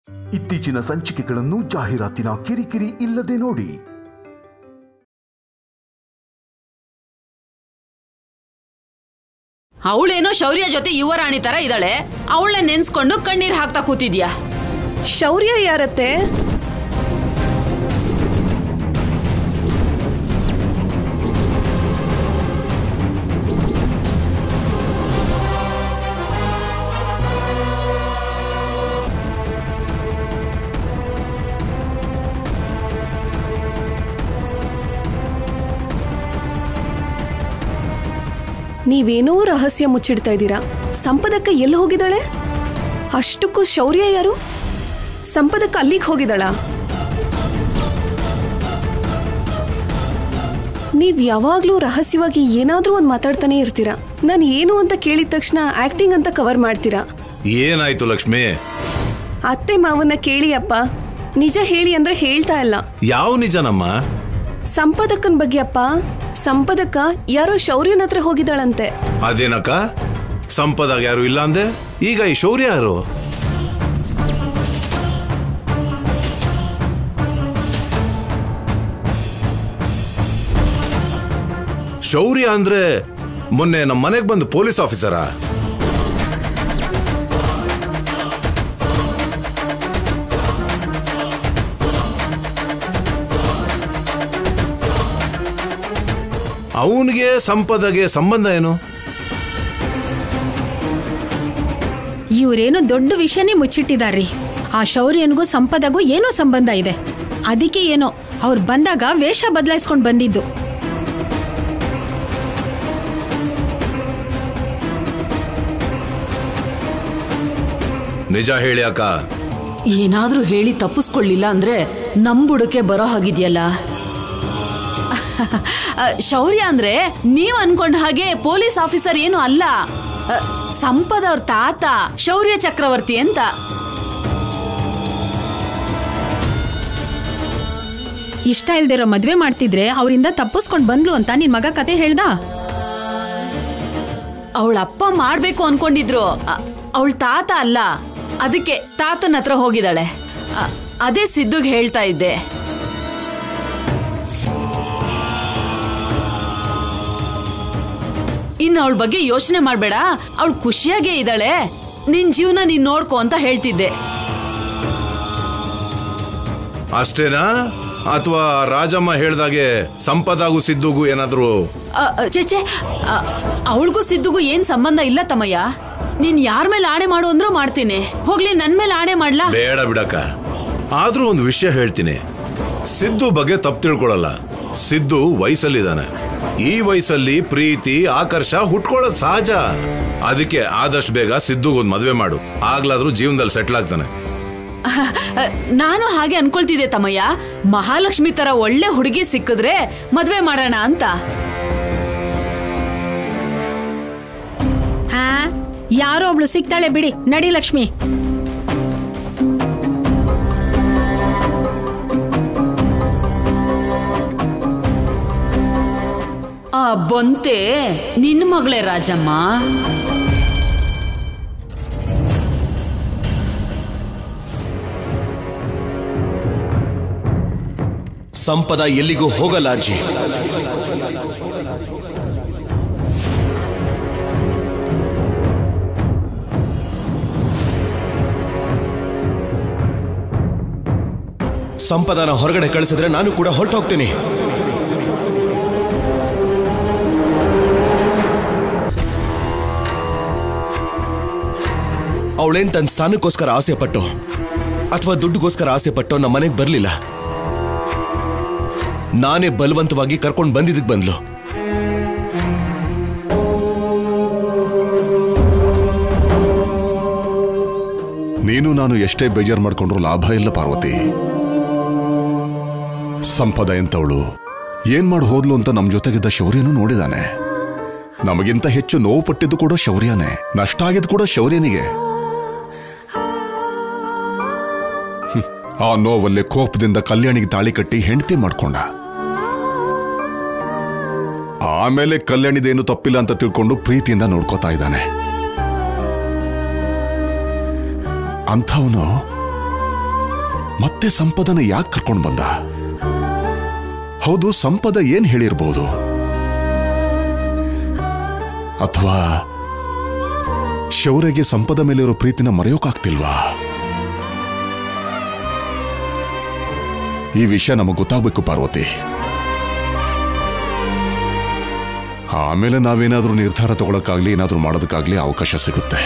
ಇತ್ತೀಚಿನ ಸಂಚಿಕೆಗಳನ್ನು ಜಾಹೀರಾತಿನ ಕಿರಿಕಿರಿ ಇಲ್ಲದೆ ನೋಡಿ ಅವಳೇನೋ ಶೌರ್ಯ ಜೊತೆ ಯುವರಾಣಿ ತರ ಇದ್ದಾಳೆ ಅವಳನ್ನ ನೆನ್ಸ್ಕೊಂಡು ಕಣ್ಣೀರ್ ಹಾಕ್ತಾ ಕೂತಿದ್ಯಾ ಶೌರ್ಯ ಯಾರತ್ತೆ ನೀವೇನೋ ರಹಸ್ಯ ಮುಚ್ಚಿಡ್ತಾ ಇದ್ದೀರಾ ಸಂಪದಕ್ಕ ಎಲ್ಲಿ ಹೋಗಿದ್ದಾಳೆ ಅಷ್ಟಕ್ಕೂ ಶೌರ್ಯ ಯಾರು ಸಂಪದಕ್ಕ ಅಲ್ಲಿಗೆ ಹೋಗಿದ್ದಾಳಾ ನೀವ್ ಯಾವಾಗ್ಲೂ ರಹಸ್ಯವಾಗಿ ಏನಾದ್ರೂ ಒಂದು ಮಾತಾಡ್ತಾನೆ ಇರ್ತೀರಾ ನಾನು ಏನು ಅಂತ ಕೇಳಿದ ತಕ್ಷಣ ಆಕ್ಟಿಂಗ್ ಅಂತ ಕವರ್ ಮಾಡ್ತೀರಾ ಏನಾಯ್ತು ಲಕ್ಷ್ಮಿ ಅತ್ತೆ ಮಾವನ್ನ ಕೇಳಿ ಅಪ್ಪ ನಿಜ ಹೇಳಿ ಅಂದ್ರೆ ಹೇಳ್ತಾ ಇಲ್ಲ ಯಾವ ನಿಜನಮ್ಮ ಸಂಪದಕ್ಕನ್ ಬಗ್ಗೆ ಅಪ್ಪ ಸಂಪದಕ್ಕ ಯಾರೋ ಶೌರ್ಯನ ಹತ್ರ ಹೋಗಿದ್ದಾಳಂತೆ ಅದೇನಕ್ಕ ಸಂಪದಾಗ ಯಾರು ಇಲ್ಲ ಅಂದೆ ಈಗ ಈ ಶೌರ್ಯ ಯಾರು ಶೌರ್ಯ ಅಂದ್ರೆ ಮೊನ್ನೆ ನಮ್ಮ ಮನೆಗೆ ಬಂದು ಪೊಲೀಸ್ ಆಫೀಸರಾ ಅವನಿಗೆ ಸಂಪದಗೆ ಸಂಬಂಧ ಏನು ಇವ್ರೇನು ದೊಡ್ಡ ವಿಷಯನೇ ಮುಚ್ಚಿಟ್ಟಿದಾರ್ರಿ ಆ ಶೌರ್ಯನಿಗೂ ಸಂಪದಗೂ ಏನೋ ಸಂಬಂಧ ಇದೆ ಅದಕ್ಕೆ ಏನೋ ಅವ್ರು ಬಂದಾಗ ವೇಷ ಬದಲಾಯಿಸ್ಕೊಂಡು ಬಂದಿದ್ದು ನಿಜ ಹೇಳಿ ಅಕ್ಕ ಏನಾದ್ರೂ ಹೇಳಿ ತಪ್ಪಿಸ್ಕೊಳ್ಳಿಲ್ಲ ಅಂದ್ರೆ ನಮ್ ಬುಡಕ್ಕೆ ಬರೋ ಹಾಗಿದ್ಯಲ್ಲ ಅ, ಶೌರ್ಯ ಅಂದ್ರೆ ನೀವ್ ಅನ್ಕೊಂಡ ಹಾಗೆ ಪೊಲೀಸ್ ಆಫೀಸರ್ ಏನು ಅಲ್ಲ ಅ, ಸಂಪದ ಅವ್ರ ತಾತ ಶೌರ್ಯ ಚಕ್ರವರ್ತಿ ಅಂತ ಇಷ್ಟ ಇಲ್ದಿರೋ ಮದ್ವೆ ಮಾಡ್ತಿದ್ರೆ ಅವರಿಂದ ತಪ್ಪಿಸ್ಕೊಂಡು ಬಂದ್ಲು ಅಂತ ನಿನ್ ಮಗ ಕತೆ ಹೇಳ್ದ ಅವಳ ಅಪ್ಪ ಮಾಡ್ಬೇಕು ಅನ್ಕೊಂಡಿದ್ರು ಅವಳ ತಾತ ಅಲ್ಲ ಅದಕ್ಕೆ ತಾತನ ಹತ್ರ ಹೋಗಿದ್ದಾಳೆ ಅ, ಅದೇ ಸಿದ್ದುಗ್ ಹೇಳ್ತಾ ಇದ್ದೆ ಇನ್ನು ಅವಳ ಬಗ್ಗೆ ಯೋಚನೆ ಮಾಡ್ಬೇಡ ಅವಳು ಖುಷಿಯಾಗೇ ಇದ್ದಾಳೆ ನಿನ್ ಜೀವನ ನೀನ್ ನೋಡ್ಕೊ ಅಂತ ಹೇಳ್ತಿದ್ದೆ ಅಷ್ಟೇನಾ ಅಥವಾ ರಾಜಮ್ಮ ಹೇಳ್ದಾಗೆ ಸಂಪದಾಗೂ ಸಿದ್ದುಗೂ ಏನಾದ್ರು ಅ, ಅ, ಚೇಚೆ ಅವಳಿಗೂ ಸಿದ್ದುಗೂ ಏನ್ ಸಂಬಂಧ ಇಲ್ಲ ತಮ್ಮಯ್ಯ ನೀನ್ ಯಾರ ಮೇಲೆ ಆಣೆ ಮಾಡು ಅಂದ್ರೂ ಮಾಡ್ತೀನಿ ಹೋಗ್ಲಿ ನನ್ ಮೇಲೆ ಆಣೆ ಮಾಡ್ಲಾ ಬೇಡ ಬಿಡಕ್ಕ ಆದ್ರೂ ಒಂದು ವಿಷಯ ಹೇಳ್ತೀನಿ ಸಿದ್ದು ಬಗ್ಗೆ ತಪ್ಪು ತಿಳ್ಕೊಳಲ್ಲ ಸಿದ್ದು ವಯಸ್ಸಲ್ಲಿದ್ದಾನೆ ಈ ವಯಸ್ಸಲ್ಲಿ ಪ್ರೀತಿ ಆಕರ್ಷ ಹುಟ್ಕೊಳ್ಳೋದು ಸಹಜ ಅದಕ್ಕೆ ಆದಷ್ಟು ಬೇಗ ಸಿದ್ದುಗೊಂದು ಮದ್ವೆ ಮಾಡು ಆಗ್ಲಾದ್ರೂ ಜೀವನದಲ್ಲಿ ಸೆಟ್ಲ್ ಆಗ್ತಾನೆ ಅಹ್, ನಾನು ಹಾಗೆ ಅನ್ಕೊಳ್ತಿದ್ದೆ ತಮ್ಮಯ್ಯ ಮಹಾಲಕ್ಷ್ಮಿ ತರ ಒಳ್ಳೆ ಹುಡುಗಿ ಸಿಕ್ಕಿದ್ರೆ ಮದ್ವೆ ಮಾಡೋಣ ಅಂತ ಹಾ ಯಾರೋ ಒಬ್ಳು ಸಿಗ್ತಾಳೆ ಬಿಡಿ ನಡಿ ಲಕ್ಷ್ಮಿ ಆ ಬೊಂತೆ ನಿನ್ನ ಮಗಳೇ ರಾಜಮ್ಮ ಸಂಪದ ಎಲ್ಲಿಗೂ ಹೋಗಲ್ಲ ಅಜ್ಜಿ ಸಂಪದನ ಹೊರಗಡೆ ಕಳಿಸಿದ್ರೆ ನಾನು ಕೂಡ ಹೊರಟೋಗ್ತೀನಿ ಅವಳೇನ್ ತನ್ನ ಸ್ಥಾನಕ್ಕೋಸ್ಕರ ಆಸೆ ಪಟ್ಟು ಅಥವಾ ದುಡ್ಡುಗೋಸ್ಕರ ಆಸೆ ಪಟ್ಟು ನಮ್ಮ ಮನೆಗೆ ಬರಲಿಲ್ಲ ನಾನೇ ಬಲವಂತವಾಗಿ ಕರ್ಕೊಂಡು ಬಂದಿದ್ದಕ್ಕೆ ಬಂದ್ಲು ನೀನು ನಾನು ಎಷ್ಟೇ ಬೇಜಾರು ಮಾಡ್ಕೊಂಡ್ರು ಲಾಭ ಇಲ್ಲ ಪಾರ್ವತಿ ಸಂಪದ ಎಂತವಳು ಏನ್ ಮಾಡಿ ಹೋದ್ಲು ಅಂತ ನಮ್ ಜೊತೆಗಿದ್ದ ಶೌರ್ಯನು ನೋಡಿದಾನೆ ನಮಗಿಂತ ಹೆಚ್ಚು ನೋವು ಪಟ್ಟಿದ್ದು ಕೂಡ ಶೌರ್ಯನೇ ನಷ್ಟ ಆಗಿದ್ದು ಕೂಡ ಶೌರ್ಯನಿಗೆ ಹ್ಮ್. ಆ ನೋವಲ್ಲಿ ಕೋಪದಿಂದ ಕಲ್ಯಾಣಿಗೆ ತಾಳಿ ಕಟ್ಟಿ ಹೆಂಡತಿ ಮಾಡ್ಕೊಂಡ ಆಮೇಲೆ ಕಲ್ಯಾಣಿದೇನು ತಪ್ಪಿಲ್ಲ ಅಂತ ತಿಳ್ಕೊಂಡು ಪ್ರೀತಿಯಿಂದ ನೋಡ್ಕೋತಾ ಇದ್ದಾನೆ ಅಂಥವನು ಮತ್ತೆ ಸಂಪದನ ಯಾಕೆ ಕರ್ಕೊಂಡು ಬಂದ ಹೌದು ಸಂಪದ ಏನ್ ಹೇಳಿರ್ಬೋದು ಅಥವಾ ಶೌರ್ಯಗೆ ಸಂಪದ ಮೇಲಿರೋ ಪ್ರೀತಿನ ಮರೆಯೋಕಾಗ್ತಿಲ್ವಾ ಈ ವಿಷಯ ನಮಗೆ ಗೊತ್ತಾಗ್ಬೇಕು ಪಾರ್ವತಿ ಆಮೇಲೆ ನಾವೇನಾದ್ರೂ ನಿರ್ಧಾರ ತಗೊಳಕ್ಕಾಗ್ಲಿ ಏನಾದ್ರೂ ಮಾಡೋದಕ್ಕಾಗ್ಲಿ ಅವಕಾಶ ಸಿಗುತ್ತೆ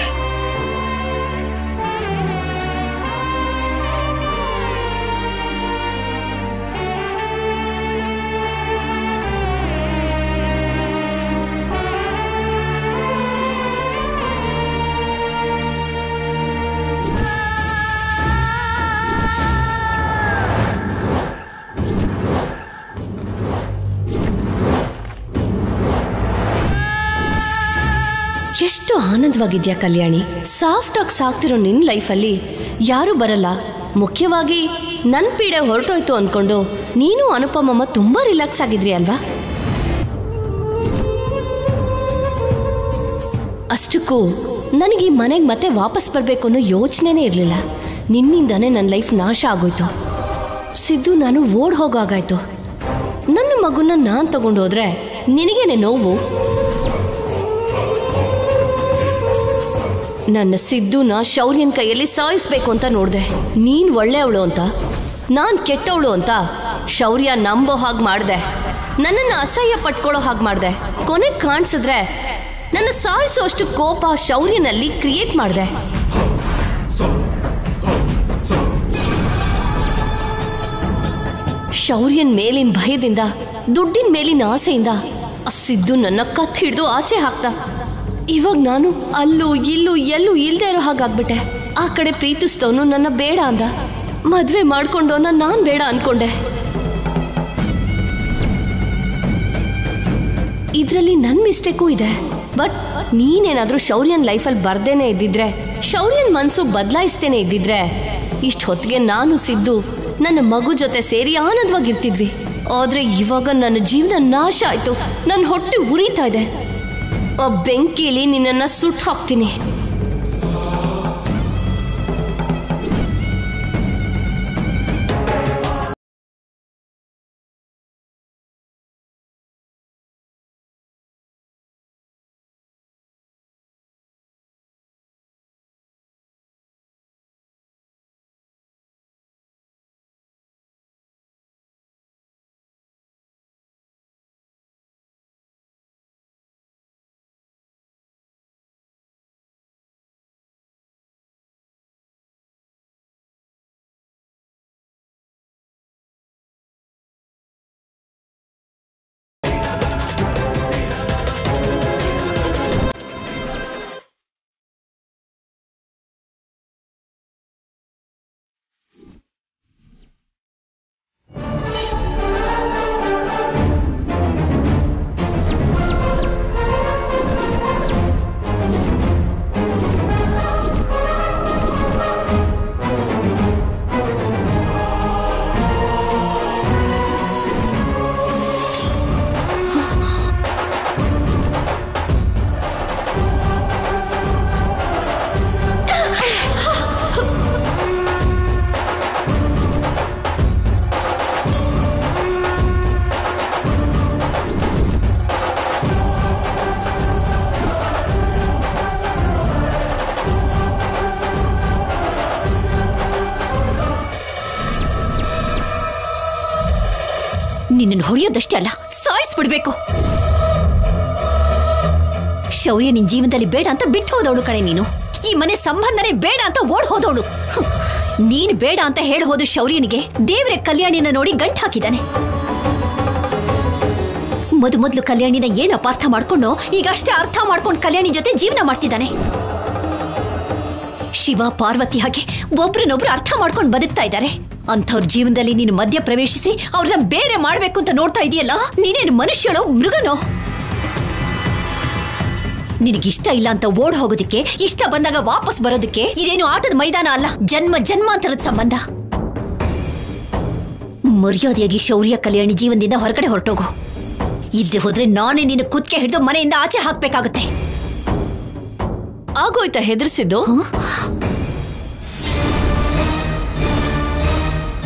ಎಷ್ಟು ಆನಂದವಾಗಿದ್ಯಾ ಕಲ್ಯಾಣಿ ಸಾಫ್ಟ್ ಆಗಿ ಸಾಕ್ತಿರೋ ನಿನ್ ಲೈಫಲ್ಲಿ ಯಾರು ಬರಲ್ಲ ಮುಖ್ಯವಾಗಿ ನನ್ ಪೀಡೆ ಹೊರಟೋಯ್ತು ಅನ್ಕೊಂಡು ನೀನು ಅನುಪಮಮ್ಮ ತುಂಬಾ ರಿಲ್ಯಾಕ್ಸ್ ಆಗಿದ್ರಿ ಅಲ್ವಾ ಅಷ್ಟಕ್ಕೂ ನನಗೆ ಈ ಮನೆಗೆ ಮತ್ತೆ ವಾಪಸ್ ಬರಬೇಕು ಅನ್ನೋ ಯೋಚನೆನೇ ಇರಲಿಲ್ಲ ನಿನ್ನಿಂದಾನೇ ನನ್ನ ಲೈಫ್ ನಾಶ ಆಗೋಯ್ತು ಸಿದ್ದು ನಾನು ಓಡ್ ಹೋಗಾಗಾಯ್ತು ನನ್ನ ಮಗುನ ನಾನು ತಗೊಂಡು ಹೋದ್ರೆ ನಿನಗೇನೆ ನೋವು ನನ್ನ ಸಿದ್ದುನ ಶೌರ್ಯನ್ ಕೈಯಲ್ಲಿ ಸಾಯಿಸ್ಬೇಕು ಅಂತ ನೋಡ್ದೆ ನೀನ್ ಒಳ್ಳೆಯವಳು ಅಂತ ನಾನ್ ಕೆಟ್ಟವಳು ಅಂತ ಶೌರ್ಯ ನಂಬೋ ಹಾಗೆ ಮಾಡ್ದೆ ನನ್ನನ್ನು ಅಸಹ್ಯ ಪಟ್ಕೊಳ್ಳೋ ಹಾಗೆ ಮಾಡ್ದೆ ಕೊನೆಗೆ ಕಾಣಿಸಿದ್ರೆ ನನ್ನ ಸಾಯಿಸೋಷ್ಟು ಕೋಪ ಶೌರ್ಯನಲ್ಲಿ ಕ್ರಿಯೇಟ್ ಮಾಡ್ದೆ ಶೌರ್ಯನ್ ಮೇಲಿನ ಭಯದಿಂದ ದುಡ್ಡಿನ ಮೇಲಿನ ಆಸೆಯಿಂದ ಆ ಸಿದ್ದು ನನ್ನ ಕತ್ ಹಿಡಿದು ಆಚೆ ಹಾಕ್ತ ಇವಾಗ ನಾನು ಅಲ್ಲೂ ಇಲ್ಲೂ ಎಲ್ಲೂ ಇಲ್ದೇ ಇರೋ ಹಾಗಾಗ್ಬಿಟ್ಟೆ ಆ ಕಡೆ ಪ್ರೀತಿಸ್ತವನು ನನ್ನ ಬೇಡ ಅಂದ ಮದ್ವೆ ಮಾಡ್ಕೊಂಡವನ ನಾನ್ ಬೇಡ ಅನ್ಕೊಂಡೆ ಇದ್ರಲ್ಲಿ ನನ್ ಮಿಸ್ಟೇಕು ಇದೆ ಬಟ್ ನೀನೇನಾದ್ರೂ ಶೌರ್ಯನ್ ಲೈಫಲ್ಲಿ ಬರ್ದೇನೆ ಇದ್ದಿದ್ರೆ ಶೌರ್ಯನ್ ಮನ್ಸು ಬದಲಾಯಿಸ್ತೇನೆ ಇದ್ದಿದ್ರೆ ಇಷ್ಟ ಹೊತ್ತಿಗೆ ನಾನು ಸಿದ್ದು ನನ್ನ ಮಗು ಜೊತೆ ಸೇರಿ ಆನಂದವಾಗಿರ್ತಿದ್ವಿ ಆದ್ರೆ ಇವಾಗ ನನ್ನ ಜೀವನ ನಾಶ ಆಯ್ತು ನನ್ನ ಹೊಟ್ಟೆ ಉರಿತಾ ಇದೆ ಆ ಬೆಂಕಿಲಿ ನಿನ್ನನ್ನ ಸುಟ್ಟು ಹಾಕ್ತೀನಿ ನಿನ್ನನ್ನು ಹೊಡೆಯೋದಷ್ಟೇ ಅಲ್ಲ ಸಾಯಿಸ್ಬಿಡ್ಬೇಕು ಶೌರ್ಯ ನಿನ್ ಜೀವನದಲ್ಲಿ ಬೇಡ ಅಂತ ಬಿಟ್ಟು ಹೋದವಳು ಕಣೆ ನೀನು ಈ ಮನೆ ಸಂಬಂಧನೇ ಬೇಡ ಅಂತ ಓಡ್ ಹೋದವಳು ಹ್ಮ್. ನೀನ್ ಬೇಡ ಅಂತ ಹೇಳಿ ಹೋದ ಶೌರ್ಯನಿಗೆ ದೇವರ ಕಲ್ಯಾಣಿನ ನೋಡಿ ಗಂಟ್ ಹಾಕಿದಾನೆ ಮೊದ್ ಮೊದ್ಲು ಕಲ್ಯಾಣಿನ ಏನ್ ಅಪಾರ್ಥ ಮಾಡ್ಕೊಂಡು ಈಗ ಅಷ್ಟೇ ಅರ್ಥ ಮಾಡ್ಕೊಂಡು ಕಲ್ಯಾಣಿ ಜೊತೆ ಜೀವನ ಮಾಡ್ತಿದ್ದಾನೆ ಶಿವ ಪಾರ್ವತಿ ಹಾಗೆ ಒಬ್ರನ್ನೊಬ್ರು ಅರ್ಥ ಮಾಡ್ಕೊಂಡು ಬದುಕ್ತಾ ಇದ್ದಾರೆ ಅಂಥವ್ರ ಜೀವನದಲ್ಲಿ ನೀನು ಮಧ್ಯ ಪ್ರವೇಶಿಸಿ ಅವ್ರನ್ನ ಬೇರೆ ಮಾಡ್ಬೇಕು ಅಂತ ನೋಡ್ತಾ ಇದೆಯಲ್ಲ ನೀನೇನು ಮನುಷ್ಯನೋ ಮೃಗನೋ ನಿನಗಿಷ್ಟ ಇಲ್ಲ ಅಂತ ಓಡ್ ಹೋಗೋದಕ್ಕೆ ಇಷ್ಟ ಬಂದಾಗ ವಾಪಸ್ ಬರೋದಕ್ಕೆ ಇದೇನು ಆಟದ ಮೈದಾನ ಅಲ್ಲ ಜನ್ಮ ಜನ್ಮಾಂತರದ ಸಂಬಂಧ ಮರ್ಯಾದೆಯಾಗಿ ಶೌರ್ಯ ಕಲ್ಯಾಣಿ ಜೀವನದಿಂದ ಹೊರಗಡೆ ಹೊರಟೋಗು ಇದ್ದೆ ಹೋದ್ರೆ ನಾನೇ ನಿನ್ನ ಕುತ್ಕೆ ಹಿಡಿದು ಮನೆಯಿಂದ ಆಚೆ ಹಾಕ್ಬೇಕಾಗುತ್ತೆ ಆಗೋಯ್ತಾ ಹೆದರ್ಸಿದ್ದು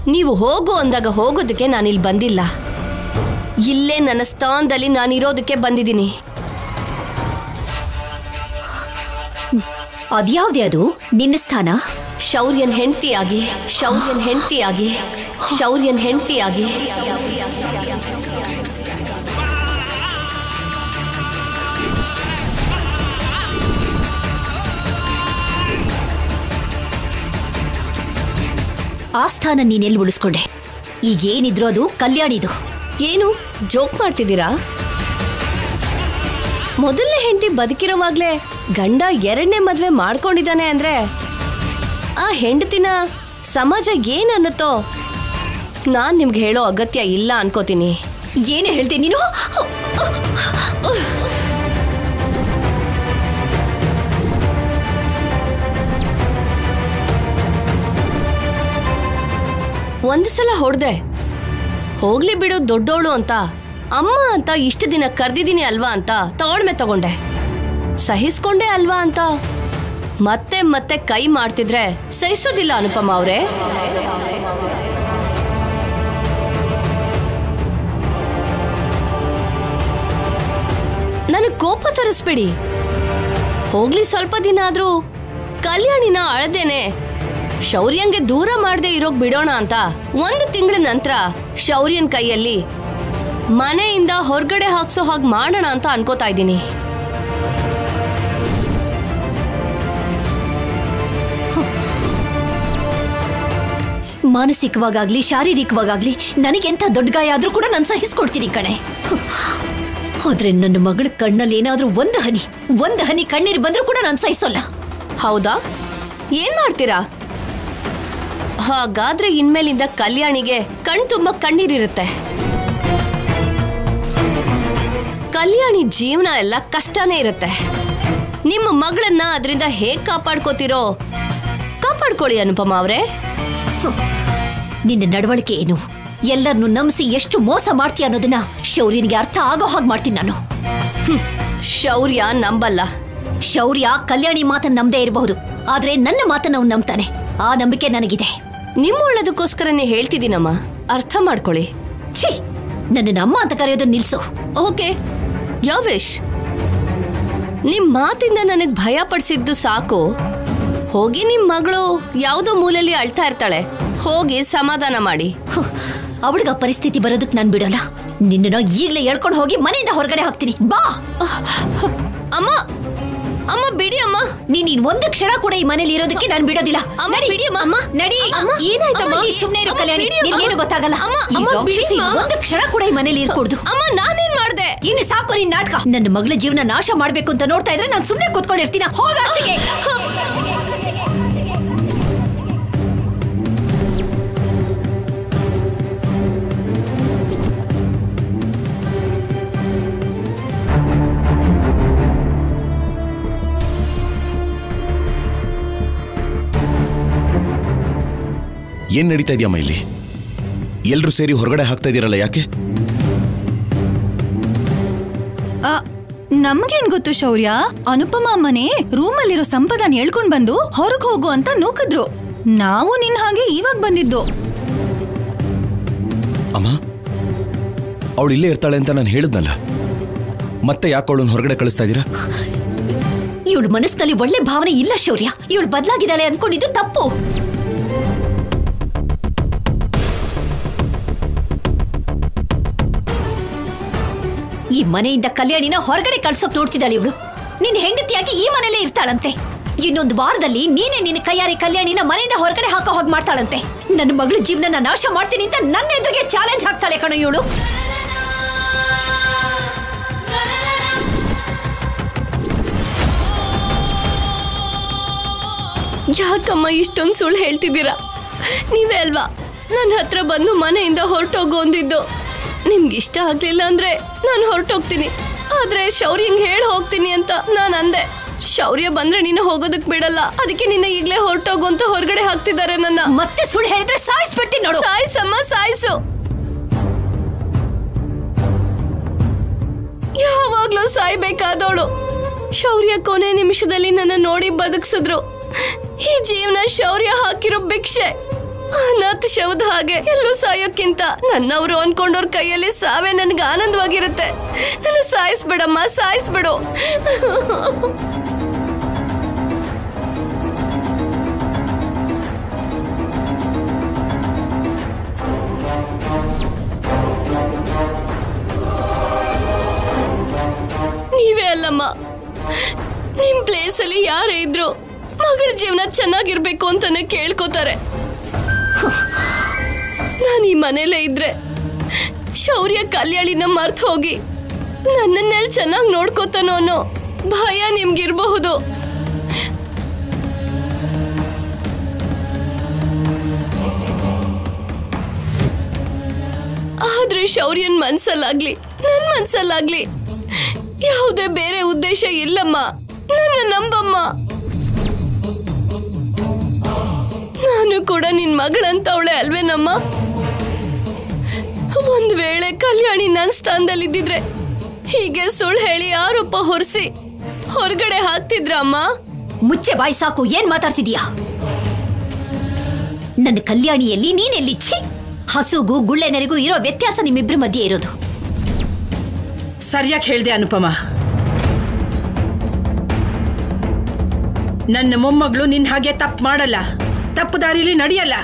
ನೀವು ಹೋಗು ಅಂದಾಗ ಹೋಗೋದಕ್ಕೆ ನಾನಿಲ್ಲಿ ಬಂದಿಲ್ಲ ಇಲ್ಲೇ ನನ್ನ ಸ್ಥಾನದಲ್ಲಿ ನಾನು ಇರೋದಕ್ಕೆ ಬಂದಿದ್ದೀನಿ ಅದ್ಯಾವ್ದೇ ಅದು ನಿನ್ನ ಸ್ಥಾನ ಶೌರ್ಯನ್ ಹೆಂಡತಿಯಾಗಿ ಶೌರ್ಯನ್ ಹೆಂಡತಿಯಾಗಿ ಶೌರ್ಯನ್ ಹೆಂಡತಿಯಾಗಿ ಆ ಸ್ಥಾನ ನೀನೆಲ್ಲಿ ಉಳಿಸ್ಕೊಂಡೆ ಈಗ ಏನಿದ್ರು ಅದು ಕಲ್ಯಾಣಿದು ಏನು ಜೋಕ್ ಮಾಡ್ತಿದ್ದೀರಾ ಮೊದಲನೇ ಹೆಂಡತಿ ಬದುಕಿರೋವಾಗ್ಲೇ ಗಂಡ ಎರಡನೇ ಮದ್ವೆ ಮಾಡ್ಕೊಂಡಿದ್ದಾನೆ ಅಂದ್ರೆ ಆ ಹೆಂಡತಿನ ಸಮಾಜ ಏನ್ ಅನ್ನುತ್ತೋ ನಾನ್ ನಿಮ್ಗೆ ಹೇಳೋ ಅಗತ್ಯ ಇಲ್ಲ ಅನ್ಕೋತೀನಿ ಏನೇ ಹೇಳ್ದೆ ನೀನು ಒಂದು ಸಲ ಹೊಡ್ದೆ ಹೋಗ್ಲಿ ಬಿಡು ದೊಡ್ಡೋಳು ಅಂತ ಅಮ್ಮ ಅಂತ ಇಷ್ಟು ದಿನ ಕರ್ದಿದ್ದೀನಿ ಅಲ್ವಾ ಅಂತ ತಾಳ್ಮೆ ತಗೊಂಡೆ ಸಹಿಸ್ಕೊಂಡೆ ಅಲ್ವಾ ಅಂತ ಮತ್ತೆ ಮತ್ತೆ ಕೈ ಮಾಡ್ತಿದ್ರೆ ಸಹಿಸೋದಿಲ್ಲ ಅನುಪಮ ಅವ್ರೆ ನನಗ್ ಕೋಪ ತರಿಸ್ಬೇಡಿ ಹೋಗ್ಲಿ ಸ್ವಲ್ಪ ದಿನ ಆದ್ರೂ ಕಲ್ಯಾಣಿನ ಅಳದೇನೆ ಶೌರ್ಯಂಗೆ ದೂರ ಮಾಡದೆ ಇರೋಕ್ ಬಿಡೋಣ ಅಂತ ಒಂದು ತಿಂಗಳ ನಂತರ ಶೌರ್ಯನ್ ಕೈಯಲ್ಲಿ ಮನೆಯಿಂದ ಹೊರಗಡೆ ಹಾಕ್ಸೋ ಹಾಗೆ ಮಾಡೋಣ ಅಂತ ಅನ್ಕೋತಾ ಇದ್ದೀನಿ ಮಾನಸಿಕವಾಗಾಗ್ಲಿ ಶಾರೀರಿಕವಾಗಾಗ್ಲಿ ನನಗೆಂಥ ದೊಡ್ಡ ಗಾಯ ಆದ್ರೂ ಕೂಡ ನಾನು ಸಹಿಸ್ಕೊಡ್ತೀನಿ ಕಣೆ ಆದ್ರೆ ನನ್ನ ಮಗಳ ಕಣ್ಣಲ್ಲಿ ಏನಾದ್ರೂ ಒಂದು ಹನಿ ಒಂದು ಹನಿ ಕಣ್ಣೀರು ಬಂದ್ರೂ ಕೂಡ ನಾನು ಸಹಿಸೋಲ್ಲ ಹೌದಾ ಏನ್ ಮಾಡ್ತೀರಾ ಹಾಗಾದ್ರೆ ಇನ್ಮೇಲಿಂದ ಕಲ್ಯಾಣಿಗೆ ಕಣ್ ತುಂಬ ಕಣ್ಣೀರಿರುತ್ತೆ ಕಲ್ಯಾಣಿ ಜೀವನ ಎಲ್ಲ ಕಷ್ಟನೇ ಇರುತ್ತೆ ನಿಮ್ಮ ಮಗಳನ್ನ ಅದರಿಂದ ಹೇಗ್ ಕಾಪಾಡ್ಕೋತಿರೋ ಕಾಪಾಡ್ಕೊಳ್ಳಿ ಅನುಪಮ ಅವ್ರೆ ನಿನ್ನ ನಡವಳಿಕೆ ಏನು ಎಲ್ಲರನ್ನು ನಂಬಿಸಿ ಎಷ್ಟು ಮೋಸ ಮಾಡ್ತೀಯ ಅನ್ನೋದನ್ನ ಶೌರ್ಯನಿಗೆ ಅರ್ಥ ಆಗೋ ಹಾಗೆ ಮಾಡ್ತೀನಿ ನಾನು ಶೌರ್ಯ ನಂಬಲ್ಲ ಶೌರ್ಯ ಕಲ್ಯಾಣಿ ಮಾತನ್ನ ನಂಬದೇ ಇರಬಹುದು ಆದ್ರೆ ನನ್ನ ಮಾತನ್ನ ಅವ್ನು ನಂಬ್ತಾನೆ ಆ ನಂಬಿಕೆ ನನಗಿದೆ ನಿಮ್ಮ ಒಳ್ಳೇದಕ್ಕೋಸ್ಕರನೇ ಹೇಳ್ತಿದ್ದೀನಮ್ಮ ಅರ್ಥ ಮಾಡ್ಕೊಳ್ಳಿ ಛೀ ನನ್ನ ಅಮ್ಮ ಅಂತ ಕರೆಯೋದನ್ನ ನಿಲ್ಸು ಓಕೆ ಯಾವೇಶ್ ನಿಮ್ ಮಾತಿಂದ ನನಗ್ ಭಯ ಪಡಿಸಿದ್ದು ಸಾಕು ಹೋಗಿ ನಿಮ್ ಮಗಳು ಯಾವ್ದೋ ಮೂಲೆಯಲ್ಲಿ ಅಳ್ತಾ ಇರ್ತಾಳೆ ಹೋಗಿ ಸಮಾಧಾನ ಮಾಡಿ ಅವಳಿಗೆ ಆ ಪರಿಸ್ಥಿತಿ ಬರೋದಕ್ಕೆ ನಾನು ಬಿಡೋಲ್ಲ ನಿನ್ನನ್ನ ಈಗಲೇ ಹೇಳ್ಕೊಂಡು ಹೋಗಿ ಮನೆಯಿಂದ ಹೊರಗಡೆ ಹಾಕ್ತೀನಿ ಬಾ ಅಮ್ಮ ಅಮ್ಮ ಬಿಡಿ ಅಮ್ಮ ನೀನ್ ಇನ್ ಒಂದು ಕ್ಷಣ ಕೂಡ ಈ ಮನೇಲಿ ಇರೋದಕ್ಕೆ ನಾನು ಬಿಡೋದಿಲ್ಲ ಅಮ್ಮ, ನಡಿ. ಬಿಡಿ ಅಮ್ಮ, ಅಮ್ಮ. ನಡಿ ಅಮ್ಮ, ಏನಾಯ್ತಮ್ಮ ಅಮ್ಮ, ನೀ ಸುಮ್ನೆ ಇರು ಅಮ್ಮ, ಕಲ್ಯಾಣಿ ಬಿಡಿ ಅಮ್ಮ. ನಿನ್ಗೇನು ಗೊತ್ತಾಗಲ್ಲ ಅಮ್ಮ, ಈ ಅಮ್ಮ, ರಾಕ್ಷಸಿ ಬಿಡಿ ಅಮ್ಮ. ಒಂದು ಕ್ಷಣ ಕೂಡ ಈ ಮನೇಲಿ ಇರ್ಕೊಡ್ದು ಅಮ್ಮ ನಾನೇನ್ ಮಾಡ್ದೆ ಇನ್ನು ಸಾಕು ನಿನ್ ನಾಟಕ ನನ್ನ ಮಗಳ ಜೀವನ ನಾಶ ಮಾಡ್ಬೇಕು ಅಂತ ನೋಡ್ತಾ ಇದ್ರೆ ನಾನು ಸುಮ್ನೆ ಕೂತ್ಕೊಂಡಿರ್ತೀನ ಹೋಗ ಆಚೆಗೆ ಏನ್ ನಡೀತಾ ಇದೆಯಮ್ಮ ಇಲ್ಲಿ ಎಲ್ರು ಸೇರಿ ಹೊರಗಡೆ ಹಾಕ್ತಾ ಇದೀರಲ್ಲ ಯಾಕೆ ನಮ್ಗೇನ್ ಗೊತ್ತು ಶೌರ್ಯ ಅನುಪಮ ಅಮ್ಮನೆ ರೂಮಲ್ಲಿರೋ ಸಂಪದನ್ ಹೇಳ್ಕೊಂಡ್ ಬಂದು ಹೊರಗ್ ಹೋಗು ಅಂತ ನೂಕಿದ್ರು ನಾವು ನಿನ್ ಹಾಗೆ ಇವಾಗ ಬಂದಿದ್ದು ಅಮ್ಮ ಅವಳು ಇಲ್ಲೇ ಇರ್ತಾಳೆ ಅಂತ ನಾನು ಹೇಳಿದ್ನಲ್ಲ ಮತ್ತೆ ಯಾಕೆ ಅವಳನ್ನ ಹೊರಗಡೆ ಕಳಿಸ್ತಾ ಇದ್ದೀರಾ ಇವಳ ಮನಸ್ಸಿನಲ್ಲಿ ಒಳ್ಳೆ ಭಾವನೆ ಇಲ್ಲ ಶೌರ್ಯ ಇವಳು ಬದಲಾಗಿದ್ದಾಳೆ ಅನ್ಕೊಂಡಿದ್ದು ತಪ್ಪು ಈ ಮನೆಯಿಂದ ಕಲ್ಯಾಣಿನ ಹೊರಗಡೆ ಕಳ್ಸೋಕ್ ನೋಡ್ತಿದ್ದಾಳೆ ಇವಳು ನಿನ್ ಹೆಂಡತಿಯಾಗಿ ಈ ಮನೇಲೇ ಇರ್ತಾಳಂತೆ ಇನ್ನೊಂದು ವಾರದಲ್ಲಿ ನೀನೇ ನಿನ್ನ ಕೈಯಾರಿ ಕಲ್ಯಾಣಿನ ಮನೆಯಿಂದ ಹೊರಗಡೆ ಹಾಕೋ ಹೋಗ್ ಮಾಡ್ತಾಳಂತೆ ನನ್ನ ಮಗಳ ಜೀವನನ ನಾಶ ಮಾಡ್ತೀನಿ ಅಂತ ನನ್ನ ಎದುರಿಗೆ ಚಾಲೆಂಜ್ ಹಾಕ್ತಾಳೆ ಕಣೋ ಇವಳು ಯಾಕಮ್ಮ ಇಷ್ಟೊಂದು ಸುಳ್ಳು ಹೇಳ್ತಿದ್ದೀರಾ ನೀವೇ ಅಲ್ವಾ ನನ್ನ ಹತ್ರ ಬಂದು ಮನೆಯಿಂದ ಹೊರಟೋಗು ಅಂದಿದ್ದು ನಿಮ್ಗೆ ಇಷ್ಟ ಆಗ್ಲಿಲ್ಲ ಅಂದ್ರೆ ನಾನು ಹೊರಟೋಗ್ತೀನಿ ಆದ್ರೆ ಶೌರ್ಯಂಗ್ ಹೇಳಿ ಹೋಗ್ತೀನಿ ಅಂತ ನಾನು ಅಂದೆ ಶೌರ್ಯ ಬಂದ್ರೆ ನಿನ್ನ ಹೋಗೋದಕ್ ಬಿಡಲ್ಲ ಅದಕ್ಕೆ ನಿನ್ನ ಈಗ್ಲೇ ಹೊರಟೋಗು ಅಂತ ಹೊರಗಡೆ ಹಾಕ್ತಿದ್ದಾರೆ ನನ್ನ ಮತ್ತೆ ಸುಳ್ಳು ಹೇಳಿದ್ರೆ ಸಾಯಿಸ್ಬಿಡ್ತೀನಿ ನೋಡು ಸಾಯಿಸಮ್ಮ ಸಾಯಿಸು ಯಾವಾಗ್ಲೂ ಸಾಯ್ಬೇಕಾದವಳು ಶೌರ್ಯ ಕೊನೆ ನಿಮಿಷದಲ್ಲಿ ನನ್ನ ನೋಡಿ ಬದುಕ್ಸಿದ್ರು ಈ ಜೀವನ ಶೌರ್ಯ ಹಾಕಿರೋ ಭಿಕ್ಷೆ ಅನಾಥ ಶವದ ಹಾಗೆ ಎಲ್ಲೂ ಸಾಯೋಕ್ಕಿಂತ ನನ್ನವರು ಅನ್ಕೊಂಡವ್ರ ಕೈಯಲ್ಲಿ ಸಾವೇ ನನ್ಗೆ ಆನಂದವಾಗಿರುತ್ತೆ ನನ್ನ ಸಾಯಿಸ್ಬೇಡಮ್ಮ ಸಾಯಿಸ್ಬಿಡು ನೀವೇ ಅಲ್ಲಮ್ಮ ನಿಮ್ ಪ್ಲೇಸ್ ಅಲ್ಲಿ ಯಾರೇ ಇದ್ರು ಮಗಳ ಜೀವನ ಚೆನ್ನಾಗಿರ್ಬೇಕು ಅಂತಾನೆ ಕೇಳ್ಕೊತಾರೆ ನಾನು ಈ ಮನೇಲೇ ಇದ್ರೆ ಶೌರ್ಯ ಕಲ್ಯಾಣಿನ ಮರ್ತ್ ಹೋಗಿ ನನ್ನನ್ನೆಲ್ಲಿ ಚೆನ್ನಾಗಿ ನೋಡ್ಕೋತಾನೋ ಅನ್ನೋ ಭಯ ನಿಮ್ಗಿರ್ಬಹುದು ಆದ್ರೆ ಶೌರ್ಯನ್ ಮನ್ಸಲ್ಲಾಗ್ಲಿ ನನ್ ಮನ್ಸಲ್ಲಾಗ್ಲಿ ಯಾವುದೇ ಬೇರೆ ಉದ್ದೇಶ ಇಲ್ಲಮ್ಮ ನನ್ನ ನಂಬಮ್ಮ ನಾನು ಕೂಡ ನಿನ್ ಮಗಳಂತವಳೆ ಅಲ್ವೇನಮ್ಮ ಒಂದ್ ವೇಳೆ ಕಲ್ಯಾಣಿ ನನ್ ಸ್ಥಾನದಲ್ಲಿದ್ದಿದ್ರೆ ಹೀಗೆ ಸುಳ್ಳು ಹೇಳಿ ಆರೋಪ ಹೊರಿಸಿ ಹೊರಗಡೆ ಹಾಕ್ತಿದ್ರಮ್ಮ ಮುಚ್ಚೆ ಬಾಯಿ ಸಾಕು ಏನ್ ಮಾತಾಡ್ತಿದೀಯಾ ನನ್ನ ಕಲ್ಯಾಣಿಯಲ್ಲಿ ನೀನೆಲ್ಲಿ ಛೀ ಹಸುಗೂ ಗುಳ್ಳೆನರಿಗೂ ಇರೋ ವ್ಯತ್ಯಾಸ ನಿಮ್ಮಿಬ್ರ ಮಧ್ಯೆ ಇರೋದು ಸರಿಯಾಗಿ ಹೇಳ್ದೆ ಅನುಪಮ ನನ್ನ ಮೊಮ್ಮಗಳು ನಿನ್ ಹಾಗೆ ತಪ್ಪು ಮಾಡಲ್ಲ ತಪ್ಪು ದಾರಿಲಿ ನಡೆಯಲ್ಲ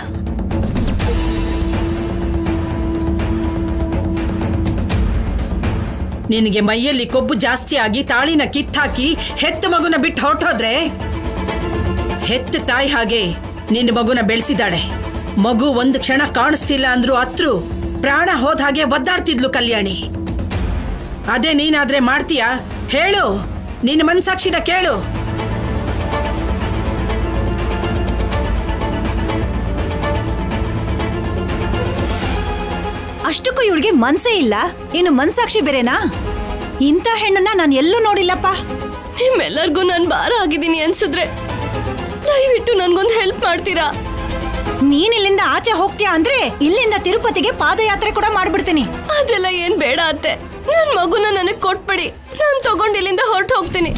ನಿನಗೆ ಮೈಯಲ್ಲಿ ಕೊಬ್ಬು ಜಾಸ್ತಿ ಆಗಿ ತಾಳಿನ ಕಿತ್ತಾಕಿ ಹೆತ್ತ ಮಗುನ ಬಿಟ್ಟು ಹೊರಟೋದ್ರೆ ಹೆತ್ತ ತಾಯಿ ಹಾಗೆ ನಿನ್ನ ಮಗುನ ಬೆಳೆಸಿದಾಳೆ ಮಗು ಒಂದು ಕ್ಷಣ ಕಾಣಿಸ್ತಿಲ್ಲ ಅಂದ್ರೂ ಅತ್ರು ಪ್ರಾಣ ಹೋದ ಹಾಗೆ ಒದ್ದಾಡ್ತಿದ್ಲು ಕಲ್ಯಾಣಿ ಅದೇ ನೀನಾದ್ರೆ ಮಾಡ್ತೀಯಾ ಹೇಳು ನಿನ್ನ ಮನ್ಸಾಕ್ಷಿನ ಕೇಳು ಅಷ್ಟಕ್ಕೂ ಇವಳಿಗೆ ಮನ್ಸೇ ಇಲ್ಲ ಇನ್ನು ಮನ್ಸಾಕ್ಷಿ ಬೇರೆನಾ ಇಂಥ ಹೆಣ್ಣನ್ನ ನಾನು ಎಲ್ಲೂ ನೋಡಿಲ್ಲಪ್ಪ ನಿಮ್ಮೆಲ್ಲರಿಗೂ ನಾನು ಭಾರ ಆಗಿದ್ದೀನಿ ಅನ್ಸಿದ್ರೆ ದಯವಿಟ್ಟು ನನ್ಗೊಂದು ಹೆಲ್ಪ್ ಮಾಡ್ತೀರಾ ನೀನ್ ಇಲ್ಲಿಂದ ಆಚೆ ಹೋಗ್ತೀಯಾ ಅಂದ್ರೆ ಇಲ್ಲಿಂದ ತಿರುಪತಿಗೆ ಪಾದಯಾತ್ರೆ ಕೂಡ ಮಾಡ್ಬಿಡ್ತೀನಿ ಅದೆಲ್ಲ ಏನ್ ಬೇಡ ಅತ್ತೆ ನನ್ ಮಗುನ ನನಗ್ ಕೊಟ್ಬಿಡಿ ನಾನ್ ತಗೊಂಡ್ ಇಲ್ಲಿಂದ ಹೊರಟು ಹೋಗ್ತೀನಿ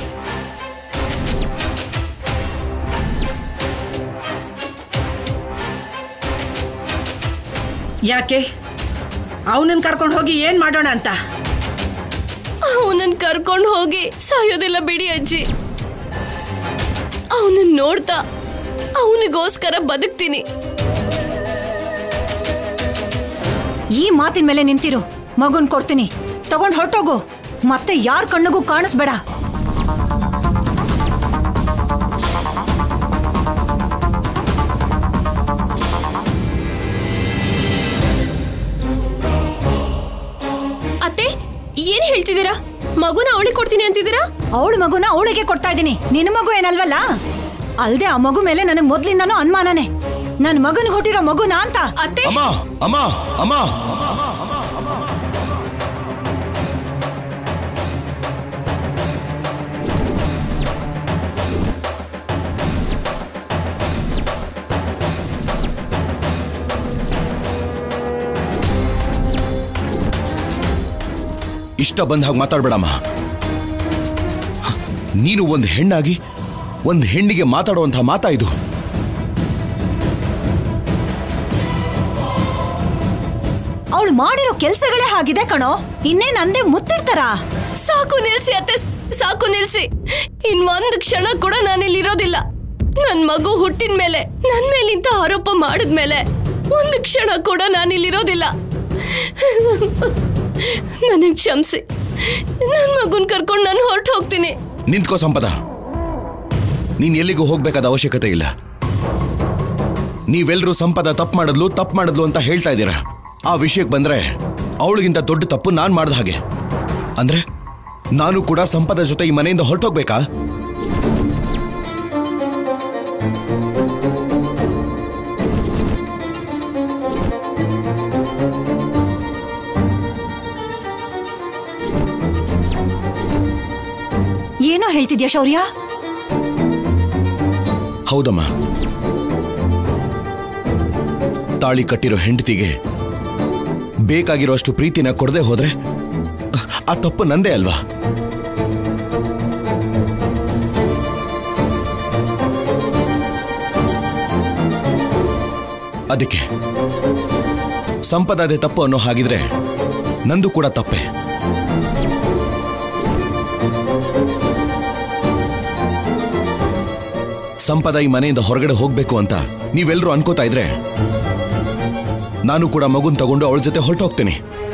ಯಾಕೆ ಅವನನ್ನ ಕರ್ಕೊಂಡು ಹೋಗಿ ಏನ್ ಮಾಡೋಣ ಅಂತ ಅವನನ್ನ ಕರ್ಕೊಂಡು ಹೋಗಿ ಸಾಯೋದಿಲ್ಲ ಬಿಡಿ ಅಜ್ಜಿ ಅವನನ್ನ ನೋಡ್ತಾ ಅವನಿಗೋಸ್ಕರ ಬದುಕ್ತೀನಿ ಈ ಮಾತಿನ ಮೇಲೆ ನಿಂತಿರು ಮಗುನ್ ಕೊಡ್ತೀನಿ ತಗೊಂಡ್ ಹೊರಟೋಗು ಮತ್ತೆ ಯಾರ ಕಣ್ಣಿಗೂ ಕಾಣಿಸ್ಬೇಡ ಅತ್ತೆ ಏನ್ ಹೇಳ್ತಿದ್ದೀರಾ ಮಗುನ ಅವಳಿಗೆ ಕೊಡ್ತೀನಿ ಅಂತಿದ್ದೀರಾ ಅವಳ ಮಗುನ ಅವಳಿಗೆ ಕೊಡ್ತಾ ಇದ್ದೀನಿ ನಿನ್ನ ಮಗು ಏನಲ್ವಲ್ಲ ಅಲ್ದೆ ಆ ಮಗು ಮೇಲೆ ನನಗೆ ಮೊದ್ಲಿಂದನೂ ಅನುಮಾನನೇ ನನ್ ಮಗನ್ ಹುಟ್ಟಿರೋ ಮಗುನಾ ಅಂತ ಅತ್ತೆ ಅಮ್ಮ ಅಮ್ಮ ಅಮ್ಮ ಇಷ್ಟ ಬಂದ ಹಾಗೆ ಮಾತಾಡ್ಬೇಡಮ್ಮ ನೀನು ಒಂದು ಹೆಣ್ಣಾಗಿ ಒಂದು ಹೆಣ್ಣಿಗೆ ಮಾತಾಡುವಂಥ ಮಾತಾ ಇದು ಅವಳು ಮಾಡಿರೋ ಕೆಲ್ಸಗಳೇ ಹಾಗಿದೆ ಕಣೋ ಇನ್ನೇನ್ ಅಂದೆ ಮುತ್ತಿಡ್ತಾರ ಸಾಕು ನಿಲ್ಸಿ ಅತ್ತೆ ಸಾಕು ನಿಲ್ಸಿ ಇನ್ ಒಂದ್ ಕ್ಷಣ ಕೂಡ ನಾನಿಲ್ಲಿ ಇರೋದಿಲ್ಲ ನನ್ ಮಗು ಹುಟ್ಟಿನ ಮೇಲೆ ನನ್ ಮೇಲಿಂತ ಆರೋಪ ಮಾಡಿದ್ಮೇಲೆ ಒಂದು ಕ್ಷಣ ಕೂಡ ನಾನಿಲ್ಲಿರೋದಿಲ್ಲ ನನಗ್ ಕ್ಷಮಿಸಿ ನನ್ ಮಗುನ್ ಕರ್ಕೊಂಡು ನಾನು ಹೊರಟು ಹೋಗ್ತೀನಿ ನಿಂತ್ಕೋ ಸಂಪದ ನೀನ್ ಎಲ್ಲಿಗೂ ಹೋಗ್ಬೇಕಾದ ಅವಶ್ಯಕತೆ ಇಲ್ಲ ನೀವೆಲ್ಲರೂ ಸಂಪದ ತಪ್ಪು ಮಾಡಿದ್ಲು ತಪ್ಪು ಮಾಡಿದ್ಲು ಅಂತ ಹೇಳ್ತಾ ಇದ್ದೀರಾ ಆ ವಿಷಯಕ್ಕೆ ಬಂದ್ರೆ ಅವಳಿಗಿಂತ ದೊಡ್ಡ ತಪ್ಪು ನಾನ್ ಮಾಡ್ದ ಹಾಗೆ ಅಂದ್ರೆ ನಾನು ಕೂಡ ಸಂಪದ ಜೊತೆ ಈ ಮನೆಯಿಂದ ಹೊರಟೋಗ್ಬೇಕಾ ಏನೋ ಹೇಳ್ತಿದ್ಯಾ ಶೌರ್ಯ ಹೌದಮ್ಮ ತಾಳಿ ಕಟ್ಟಿರೋ ಹೆಂಡತಿಗೆ ಬೇಕಾಗಿರೋಷ್ಟು ಪ್ರೀತಿನ ಕೊಡದೆ ಹೋದ್ರೆ ಆ ತಪ್ಪು ನಂದೇ ಅಲ್ವಾ ಅದಕ್ಕೆ ಸಂಪದ ಅದೇ ತಪ್ಪು ಅನ್ನೋ ಹಾಗಿದ್ರೆ ನಂದು ಕೂಡ ತಪ್ಪೆ ಸಂಪದ ಈ ಮನೆಯಿಂದ ಹೊರಗಡೆ ಹೋಗ್ಬೇಕು ಅಂತ ನೀವೆಲ್ಲರೂ ಅನ್ಕೋತಾ ಇದ್ರೆ ನಾನು ಕೂಡ ಮಗುನ್ ತಗೊಂಡು ಅವಳ ಜೊತೆ ಹೊರಟೋಗ್ತೀನಿ